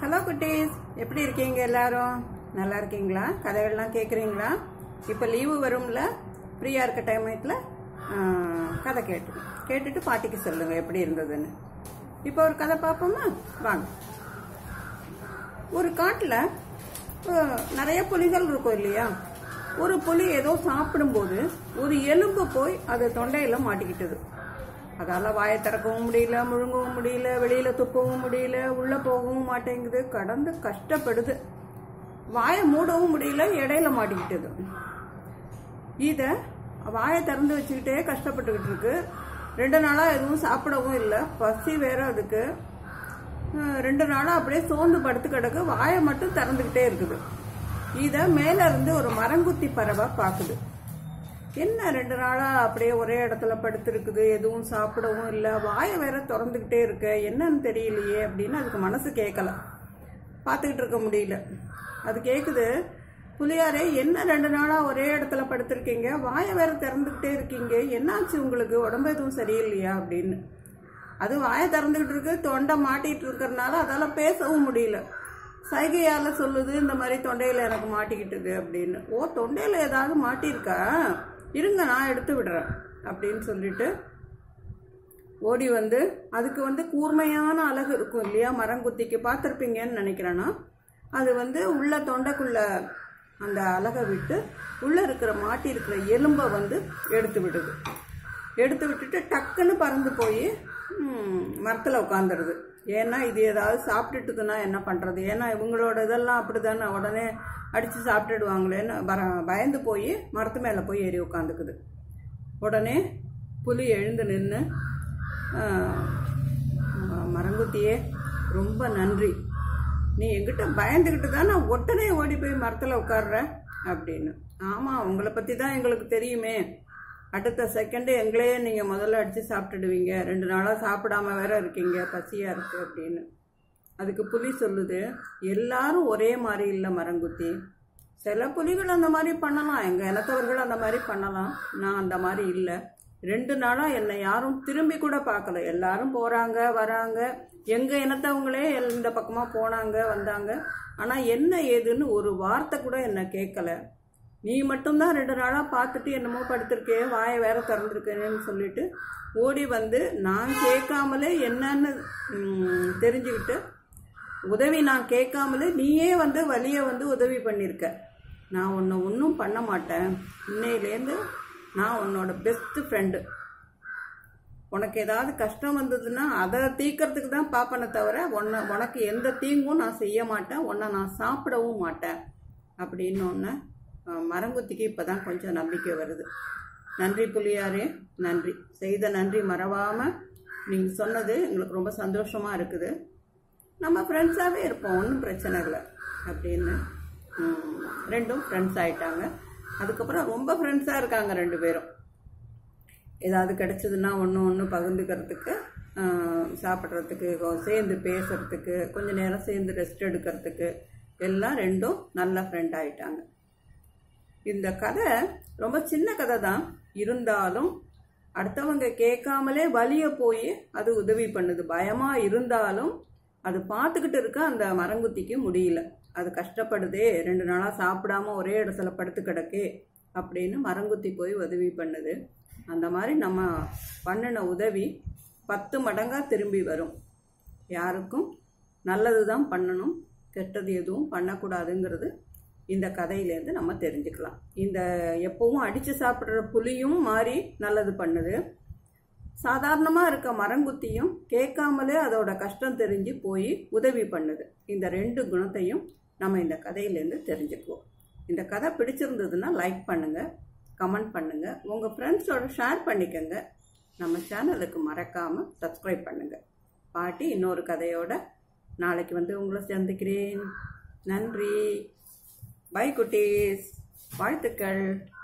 hello குட்டீஸ் எப்படி இருக்கீங்க எல்லாரும் நல்லா இருக்கீங்களா கதைகள்லாம் கேட்குறீங்களா இப்போ லீவு வரும்ல ஃப்ரீயாக இருக்க டைமத்தில் கதை கேட்டு கேட்டுட்டு பாட்டிக்கு சொல்லுங்க எப்படி இருந்ததுன்னு இப்போ ஒரு கதை பார்ப்போமா வாங்க ஒரு காட்டில் நிறைய புலிகள் இருக்கும் இல்லையா ஒரு புலி ஏதோ சாப்பிடும்போது ஒரு எலும்பு போய் அது தொண்டையில மாட்டிக்கிட்டது அதால வாயை திறக்கவும் முடியல முழுங்கவும் முடியல வெளியில துப்பவும் முடியல உள்ள போகவும் மாட்டேங்குது கடந்து கஷ்டப்படுது வாயை மூடவும் முடியல இடையில மாட்டிக்கிட்டது இத வாயை திறந்து வச்சுக்கிட்டே கஷ்டப்பட்டுக்கிட்டு இருக்கு ரெண்டு நாளா எதுவும் சாப்பிடவும் இல்லை பசி வேற அதுக்கு அஹ் ரெண்டு நாளா அப்படியே சோர்ந்து படுத்து கிடக்கு வாயை மட்டும் திறந்துக்கிட்டே இருக்குது இத மேல இருந்து ஒரு மரங்குத்தி பறவை பாக்குது என்ன ரெண்டு நாளா அப்படியே ஒரே இடத்துல படுத்திருக்குது எதுவும் சாப்பிடவும் இல்லை வாயை வேற திறந்துக்கிட்டே இருக்க என்னன்னு தெரியலையே அப்படின்னு அதுக்கு மனசு கேட்கல பார்த்துக்கிட்டு இருக்க முடியல அது கேக்குது புலியாரே என்ன ரெண்டு நாளா ஒரே இடத்துல படுத்திருக்கீங்க வாயை வேற திறந்துக்கிட்டே இருக்கீங்க என்னாச்சு உங்களுக்கு உடம்பு எதுவும் சரியில்லையா அப்படின்னு அது வாயை திறந்துக்கிட்டு இருக்கு தொண்டை மாட்டிட்டு இருக்கிறதுனால அதால பேசவும் முடியல சைகையால சொல்லுது இந்த மாதிரி தொண்டையில எனக்கு மாட்டிக்கிட்டுது அப்படின்னு ஓ தொண்டையில ஏதாவது மாட்டியிருக்கா இருங்க நான் எடுத்து விடுறேன் அப்படின்னு சொல்லிட்டு ஓடி வந்து அதுக்கு வந்து கூர்மையான அழகு இருக்கும் இல்லையா மரங்குத்திக்கு பார்த்துருப்பீங்கன்னு நினைக்கிறேன்னா அது வந்து உள்ள தொண்டைக்குள்ள அந்த அழகை விட்டு உள்ள இருக்கிற மாட்டி இருக்கிற எலும்பை வந்து எடுத்து விடுது எடுத்து விட்டுட்டு டக்குன்னு பறந்து போய் மரத்தில் உட்காந்துருது ஏன்னா இது ஏதாவது சாப்பிட்டுட்டுதுன்னா என்ன பண்ணுறது ஏன்னா இவங்களோட இதெல்லாம் அப்படிதானே உடனே அடித்து சாப்பிட்டுடுவாங்களேன்னு பர பயந்து போய் மரத்து மேலே போய் ஏறி உட்காந்துக்குது உடனே புலி எழுந்து நின்று மரங்குத்தியே ரொம்ப நன்றி நீ எங்கிட்ட பயந்துக்கிட்டு தான் நான் உடனே ஓடி போய் மரத்தில் உட்கார்ற அப்படின்னு ஆமாம் உங்களை பற்றி தான் எங்களுக்கு தெரியுமே அடுத்த செகண்டு எங்களையே நீங்கள் முதல்ல அடித்து சாப்பிட்டுடுவீங்க ரெண்டு நாளாக சாப்பிடாம வேற இருக்கீங்க பசியாக இருக்கு அப்படின்னு அதுக்கு புலி சொல்லுது எல்லாரும் ஒரே மாதிரி இல்லை மரங்குத்தி சில புலிகள் அந்த மாதிரி பண்ணலாம் எங்கள் இனத்தவர்கள் அந்த மாதிரி பண்ணலாம் நான் அந்த மாதிரி இல்லை ரெண்டு நாளாக என்னை யாரும் திரும்பி கூட பார்க்கல எல்லாரும் போகிறாங்க வராங்க எங்கள் இனத்தவங்களே இந்த பக்கமாக போனாங்க வந்தாங்க ஆனால் என்ன ஏதுன்னு ஒரு வார்த்தை கூட என்னை கேட்கல நீ மட்டும்தான் ரெண்டு நாளாக பார்த்துட்டு என்னமோ படுத்திருக்கே வாயை வேற திறந்துருக்கேன்னு சொல்லிட்டு ஓடி வந்து நான் கேட்காமலே என்னன்னு தெரிஞ்சுக்கிட்டு உதவி நான் கேட்காமலே நீயே வந்து வழியை வந்து உதவி பண்ணியிருக்க நான் உன்னை ஒன்றும் பண்ண மாட்டேன் இன்னையிலேருந்து நான் உன்னோட பெஸ்ட் ஃப்ரெண்டு உனக்கு ஏதாவது கஷ்டம் வந்ததுன்னா அதை தீக்கிறதுக்கு தான் பார்ப்பனே தவிர உன்னை உனக்கு எந்த தீங்கும் நான் செய்ய மாட்டேன் உன்னை நான் சாப்பிடவும் மாட்டேன் அப்படின்னு ஒன்று மரங்குத்திக்கு இப்போ தான் கொஞ்சம் நம்பிக்கை வருது நன்றி புலியாரே நன்றி செய்த நன்றி மறவாமல் நீங்கள் சொன்னது எங்களுக்கு ரொம்ப சந்தோஷமாக இருக்குது நம்ம ஃப்ரெண்ட்ஸாகவே இருப்போம் ஒன்றும் பிரச்சனை இல்லை அப்படின்னு ரெண்டும் ஃப்ரெண்ட்ஸ் ஆயிட்டாங்க அதுக்கப்புறம் ரொம்ப ஃப்ரெண்ட்ஸாக இருக்காங்க ரெண்டு பேரும் ஏதாவது கிடச்சதுன்னா ஒன்று ஒன்று பகிர்ந்துக்கிறதுக்கு சாப்பிட்றதுக்கு சேர்ந்து பேசுறதுக்கு கொஞ்ச நேரம் சேர்ந்து ரெஸ்ட் எடுக்கிறதுக்கு எல்லாம் ரெண்டும் நல்ல ஃப்ரெண்ட் ஆயிட்டாங்க இந்த கதை ரொம்ப சின்ன கதை தான் இருந்தாலும் அடுத்தவங்க கேட்காமலே வலிய போய் அது உதவி பண்ணுது பயமா இருந்தாலும் அது பார்த்துக்கிட்டு இருக்க அந்த மரங்குத்திக்கு முடியல அது கஷ்டப்படுதே ரெண்டு நாளாக சாப்பிடாம ஒரே இடத்துல படுத்து கிடக்கே அப்படின்னு மரங்குத்தி போய் உதவி பண்ணுது அந்த மாதிரி நம்ம பண்ணின உதவி பத்து மடங்காக திரும்பி வரும் யாருக்கும் நல்லது தான் பண்ணணும் கெட்டது எதுவும் பண்ணக்கூடாதுங்கிறது இந்த கதையிலேருந்து நம்ம தெரிஞ்சுக்கலாம் இந்த எப்பவும் அடித்து சாப்பிட்ற புலியும் மாறி நல்லது பண்ணுது சாதாரணமாக இருக்க மரங்குத்தியும் கேட்காமலே அதோட கஷ்டம் தெரிஞ்சு போய் உதவி பண்ணுது இந்த ரெண்டு குணத்தையும் நம்ம இந்த கதையிலேருந்து தெரிஞ்சுக்குவோம் இந்த கதை பிடிச்சிருந்ததுன்னா லைக் பண்ணுங்கள் கமெண்ட் பண்ணுங்கள் உங்கள் ஃப்ரெண்ட்ஸோட ஷேர் பண்ணிக்கோங்க நம்ம சேனலுக்கு மறக்காமல் சப்ஸ்கிரைப் பண்ணுங்கள் பாட்டி இன்னொரு கதையோட நாளைக்கு வந்து உங்களை சந்திக்கிறேன் நன்றி பை குட்டீஸ் வாழ்த்துக்கள்